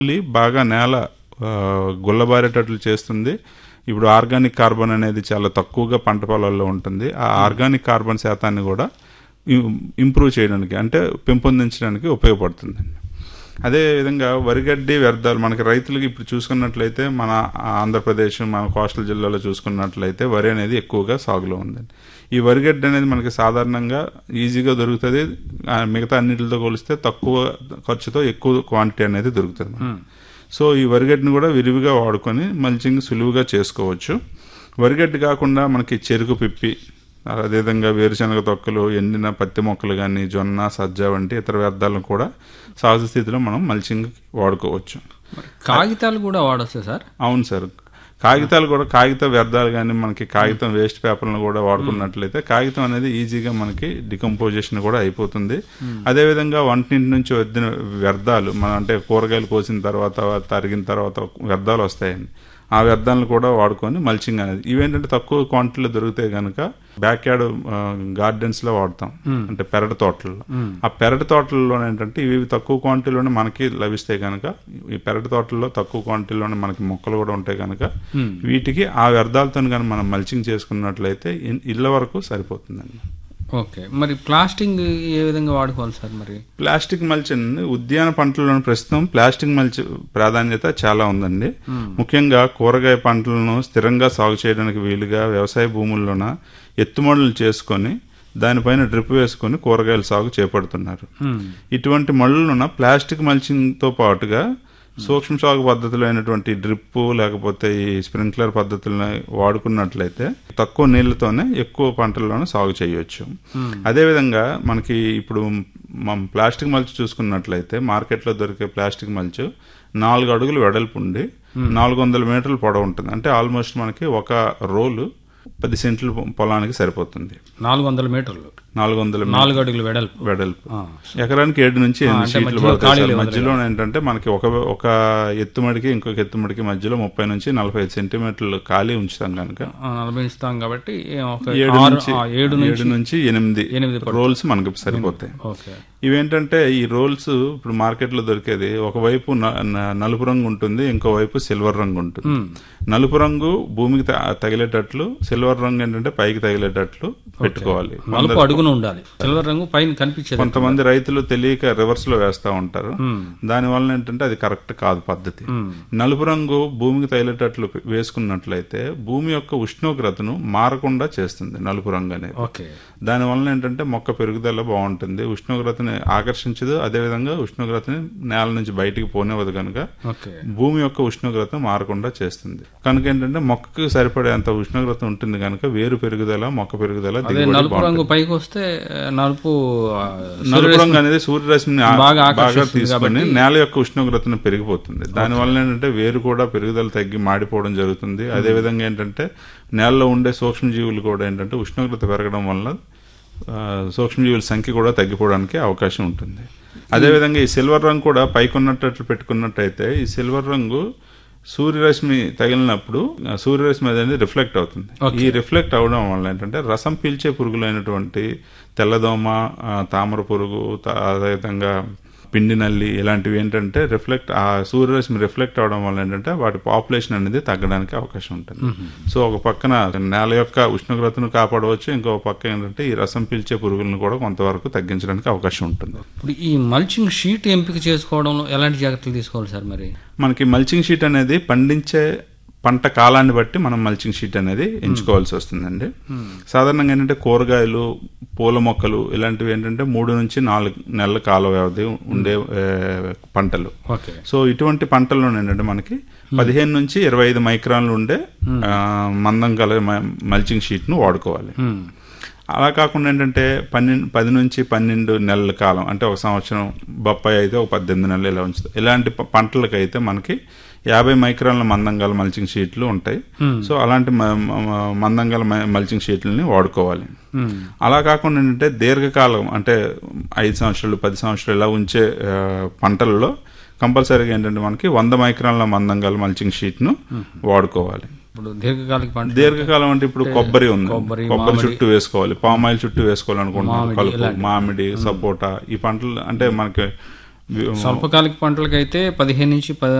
మళ్ళీ బాగా నేల ఆ, గుల్లబారేటట్లు చేస్తుంది ఇప్పుడు ఆర్గానిక్ కార్బన్ అనేది చాలా తక్కువగా పంట పొలాల్లో ఉంటుంది ఆ ఆర్గానిక్ కార్బన్ శాతాన్ని కూడా ఇం- ఇంప్రూవ్ చేయడానికి అంటే పెంపొందించడానికి ఉపయోగపడుతుంది అదేవిధంగా వరిగడ్డి వ్యర్థాలు మనకి రైతులకి ఇప్పుడు చూసుకున్నట్లయితే మన ఆంధ్రప్రదేశ్ మన కోస్టల్ జిల్లాలో చూసుకున్నట్లయితే వరి అనేది ఎక్కువగా సాగులో ఉందండి ఈ వరిగడ్డి అనేది మనకి సాధారణంగా ఈజీగా దొరుకుతుంది ఆ, మిగతా అన్నిటితో పోలిస్తే తక్కువ ఖర్చుతో ఎక్కువ క్వాంటిటీ అనేది దొరుకుతుంది మనకి. సో ఈ వరిగడ్డిని కూడా విరివిగా వాడుకొని మల్చింగ్ సులువుగా చేసుకోవచ్చు వరిగడ్డి కాకుండా మనకి చెరుకు పిప్పి అదేవిధంగా వేరుశనగ తొక్కలు ఎండిన పత్తి మొక్కలు కానీ జొన్న సజ్జ వంటి ఇతర వ్యర్థాలను కూడా సహజ స్థితిలో మనం మల్చింగ్ వాడుకోవచ్చు కాగితాలు కూడా వాడొచ్చు సార్ అవును సార్ కాగితాలు కూడా కాగిత వ్యర్థాలు కానీ మనకి కాగితం వేస్ట్ పేపర్లను కూడా వాడుకున్నట్లయితే కాగితం అనేది ఈజీగా మనకి డికంపోజిషన్ కూడా అయిపోతుంది అదేవిధంగా వంటింటి నుంచి వద్దిన వ్యర్థాలు మన అంటే కూరగాయలు కోసిన తర్వాత తరిగిన తర్వాత వ్యర్థాలు వస్తాయండి ఆ వ్యర్థాలను కూడా వాడుకొని మల్చింగ్ అనేది ఇవేంటంటే తక్కువ క్వాంటిటీలో దొరికితే కనుక బ్యాక్ యార్డ్ గార్డెన్స్ లో వాడతాం అంటే పెరటి తోటల్లో ఆ పెరటి తోటల్లో ఏంటంటే ఇవి తక్కువ క్వాంటిటీలోనే మనకి లభిస్తాయి కనుక ఈ పెరటి తోటల్లో తక్కువ క్వాంటిటీలోనే మనకి మొక్కలు కూడా ఉంటాయి కనుక వీటికి ఆ వ్యర్థాలతో కానీ మనం మల్చింగ్ చేసుకున్నట్లయితే ఇన్- ఇళ్ళ వరకు సరిపోతుందండి ఓకే మరి ప్లాస్టింగ్ ఏ విధంగా వాడుకోవాలి సార్ మరి ప్లాస్టిక్ మల్చ్ అనేది ఉద్యాన పంటలను ప్రస్తుతం ప్లాస్టిక్ మల్చ్ ప్రాధాన్యత చాలా ఉందండి ముఖ్యంగా కూరగాయ పంటలను స్థిరంగా సాగు చేయడానికి వీలుగా వ్యవసాయ భూముల్లోన ఎత్తుమడులు చేసుకొని దానిపైన డ్రిప్ వేసుకొని కూరగాయల సాగు చేపడుతున్నారు ఇటువంటి మడులను ప్లాస్టిక్ మల్చింగ్తో పాటుగా సూక్ష్మ సాగు పద్ధతులు అయినటువంటి డ్రిప్ లేకపోతే ఈ స్ప్రింక్లర్ పద్ధతులను వాడుకున్నట్లయితే తక్కువ నీళ్లతోనే ఎక్కువ పంటల్లోనూ సాగు చేయొచ్చు అదేవిధంగా మనకి ఇప్పుడు మనం ప్లాస్టిక్ మల్చ్ చూసుకున్నట్లయితే మార్కెట్లో దొరికే ప్లాస్టిక్ మల్చ్ నాలుగు అడుగులు వెడల్పు ఉండి నాలుగు వందల మీటర్లు పొడవు ఉంటుంది అంటే ఆల్మోస్ట్ మనకి ఒక రోలు పది సెంట్లు పొలానికి సరిపోతుంది నాలుగు వందల మీటర్లు నాలుగు వందల నాలుగు అడుగులు వెడల్పు వెడల్పు ఆ. ఎకరానికి ఏడు నుంచి ఎనిమిది అంటే షీట్లు మధ్యలో పడతాయి ఖాళీలు సార్. వదిలేయాలి. మధ్యలో ఏంటంటే మనకి ఒక ఒక ఎత్తుమడికి ఇంకొక ఎత్తుమడికి మధ్యలో ముప్పై నుంచి నలభై ఐదు సెంటీమీటర్లు ఖాళీ ఉంచుతాం కనుక ఆ, నలభై ఇస్తాం కాబట్టి ఒక ఏడు ఆరు- నుంచి ఆ, ఏడు నుంచి ఏడు నుంచి ఎనిమిది ఎనిమిది పడుతుంది. రోల్స్ మనకి సరిపోతాయి ఓకే ఇవేంటంటే ఈ రోల్స్ ఇప్పుడు మార్కెట్ లో దొరికేది ఒకవైపు న- న- నలుపు రంగు ఉంటుంది ఇంకోవైపు సిల్వర్ రంగు ఉంటుంది నలుపు రంగు భూమికి త- తగిలేటట్లు సిల్వర్ రంగు ఏంటంటే పైకి తగిలేటట్లు పెట్టుకోవాలి నలుపు అడుగున ఉండాలి సిల్వర్ రంగు పైన కనిపించేది కొంతమంది రైతులు తెలియక రివర్స్ లో వేస్తా ఉంటారు దాని వల్ల ఏంటంటే అది కరెక్ట్ కాదు పద్ధతి నలుపు రంగు భూమికి తగిలేటట్లు వేసుకున్నట్లయితే భూమి యొక్క ఉష్ణోగ్రతను మారకుండా చేస్తుంది నలుపు రంగు అనేది ఓకే దాని వలన ఏంటంటే మొక్క పెరుగుదల బాగుంటుంది ఉష్ణోగ్రతని ఆకర్షించదు అదేవిధంగా ఉష్ణోగ్రతని నేల నుంచి బయటికి పోనివ్వదు కనుక ఓకే భూమి యొక్క ఉష్ణోగ్రత మారకుండా చేస్తుంది కనుక ఏంటంటే మొక్కకు సరిపడేంత ఉష్ణోగ్రత ఉంటుంది కనుక వేరు పెరుగుదల మొక్క పెరుగుదల అదే దిగుబడి నలుపు రంగు పైకి వస్తే ఆ, నలుపు ఆ, నలుపు రంగు అనేది సూర్యరశ్మిని ఆ- బాగా బాగా ఆకర్షిస్తుంది తీసుకొని నేల యొక్క ఉష్ణోగ్రతను పెరిగిపోతుంది దాని వల్ల ఏంటంటే వేరు కూడా పెరుగుదల తగ్గి మాడిపోవడం జరుగుతుంది అదే విధంగా ఏంటంటే నేలలో ఉండే సూక్ష్మజీవులు కూడా ఏంటంటే ఉష్ణోగ్రత పెరగడం వల్ల ఆ, సూక్ష్మజీవుల సంఖ్య కూడా తగ్గిపోవడానికి అవకాశం ఉంటుంది అదేవిధంగా ఈ సిల్వర్ రంగు కూడా పైకి ఉన్నట్టు పెట్టుకున్నట్టయితే ఈ సిల్వర్ రంగు సూర్యరశ్మి తగిలినప్పుడు ఆ సూర్యరశ్మి అనేది రిఫ్లెక్ట్ అవుతుంది ఈ రిఫ్లెక్ట్ అవడం వల్ల ఏంటంటే రసం పీల్చే పురుగులైనటువంటి తెల్లదోమ ఆ, తామర పురుగు త- అదేవిధంగా పిండి నల్లి ఇలాంటివి ఏంటంటే రిఫ్లెక్ట్ ఆ సూర్యరశ్మి రిఫ్లెక్ట్ అవడం వల్ల ఏంటంటే వాటి పాపులేషన్ అనేది తగ్గడానికి అవకాశం ఉంటుంది సో ఒక పక్కన నేల యొక్క ఉష్ణోగ్రతను కాపాడవచ్చు ఇంకో పక్క ఏంటంటే ఈ రసం పీల్చే పురుగులను కూడా కొంతవరకు తగ్గించడానికి అవకాశం ఉంటుంది ఇప్పుడు ఈ మల్చింగ్ షీట్ ఎంపిక చేసుకోవడంలో ఎలాంటి జాగ్రత్తలు తీసుకోవాలి సార్ మరి మనకి మల్చింగ్ షీట్ అనేది పండించే పంట కాలాన్ని బట్టి మనం మల్చింగ్ షీట్ అనేది ఎంచుకోవాల్సి వస్తుందండి సాధారణంగా ఏంటంటే కూరగాయలు పూల మొక్కలు ఇలాంటివి ఏంటంటే మూడు నుంచి నాలుగు నెలల కాల వ్యవధి ఉండే ఏ, పంటలు ఓకే సో ఇటువంటి పంటల్లో ఏంటంటే మనకి పదిహేను నుంచి ఇరవై ఐదు మైక్రాన్లు ఉండే ఆ, మందం గల మ- మల్చింగ్ షీట్ ను వాడుకోవాలి అలా కాకుండా ఏంటంటే పన్నెండు పది నుంచి పన్నెండు నెలల కాలం అంటే ఒక సంవత్సరం బొప్పాయి అయితే ఒక పద్దెనిమిది నెలలు ఇలా ఉంచుతాం ఇలాంటి ప- పంటలకైతే మనకి యాభై మైక్రాన్ల మందం గల మల్చింగ్ షీట్లు ఉంటాయి సో అలాంటి మ- మ- మందం గల మ- మల్చింగ్ షీట్లని వాడుకోవాలి అలా కాకుండా ఏంటంటే దీర్ఘకాలం అంటే ఐదు సంవత్సరాలు పది సంవత్సరాలు ఇలా ఉంచే ఆ, పంటలలో కంపల్సరీగా ఏంటంటే మనకి వంద మైక్రాన్ల మందం గల మల్చింగ్ షీట్ను వాడుకోవాలి ఇప్పుడు దీర్ఘకాలిక పంట దీర్ఘకాలం అంటే ఇప్పుడు కొబ్బరి ఉంది కొబ్బరి, కొబ్బరి చుట్టూ వేసుకోవాలి పామాయిల్ చుట్టూ వేసుకోవాలనుకుంటున్నాం కలుపు మామిడి సపోటా ఈ పంటలు అంటే మనకి వి- స్వల్పకాలిక పంటలకైతే పదిహేను నుంచి ప